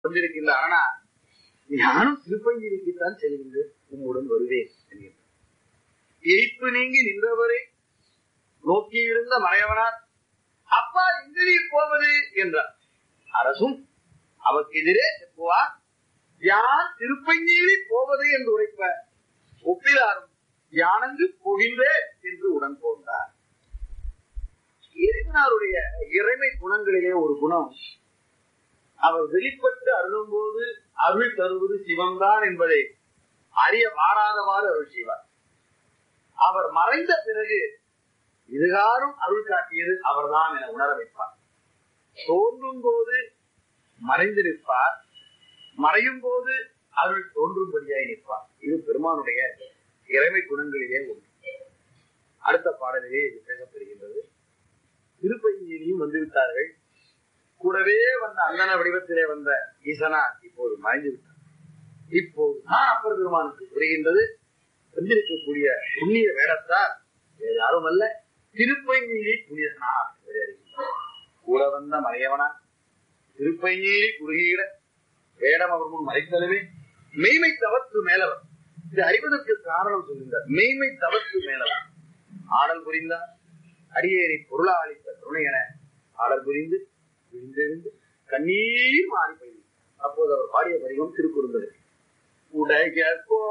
வந்திருக்கின்ற ஆனா ஞானம் திருப்பஞ்சிரிக்குத்தான் செல்கின்றேன் உம்முடன் வருவேன் என்கின்றார் எய்ப்பு நீங்கி நின்றவரை நோக்கியிருந்த மறையவனார் அப்பா எங்கே போவது என்றார் அரசும் அவருக்கு எதிரே செப்புவார் யான் திருப்பஞ்சீரி போவது என்று உரைப்ப ஒப்பிலாரும் யானங்கு போகின்றே என்று உடன் போன்றார் இறைவனாருடைய இறைமை குணங்களிலே ஒரு குணம் அவர் வெளிப்பட்டு அருளும் போது அருள் தருவது சிவம்தான் என்பதை அறிய மாறாதவாறு அருள் செய்வார் அவர் மறைந்த பிறகு இதுகாரும் அருள் காட்டியது அவர்தான் என உணர வைப்பார் தோன்றும் போது மறைந்து நிற்பார் மறையும் போது அருள் தோன்றும்படியாய் நிற்பார் இது பெருமானுடைய இறைமை குணங்களிலே ஒன்று அடுத்த பாடலிலே இது பேசப்பெறுகின்றது திருப்பஞ்சியிலையும் வந்துவிட்டார்கள் கூடவே வந்த அந்தன வடிவத்திலே வந்த ஈசனா இப்போது மறைந்து விட்டார் இப்போது நான் அப்பர் பெருமானுக்கு புரிகின்றது வந்திருக்கக்கூடிய புண்ணிய வேடத்தார் வேறு யாரும் அல்ல திருப்பஞ்சியிலே புனிதனா கூட வந்த மறையவனா திருப்பஞ்சியிலே குறுகியிட வேடம் அவர் முன் மறைத்தலுமே மெய்மை தவத்து மேலவர் இது அறிவதற்கு காரணம் சொல்கின்றார் மெய்மை தவத்து மேலவர் ஆடல் புரிந்தார் அடியேறி பொருளா அளித்த துணை என ஆடல் புரிந்து விழுந்தெழுந்து கண்ணீர் மாறி போய் அப்போது அவர் பாடிய வடிவம் திருக்குறுந்தது உடைய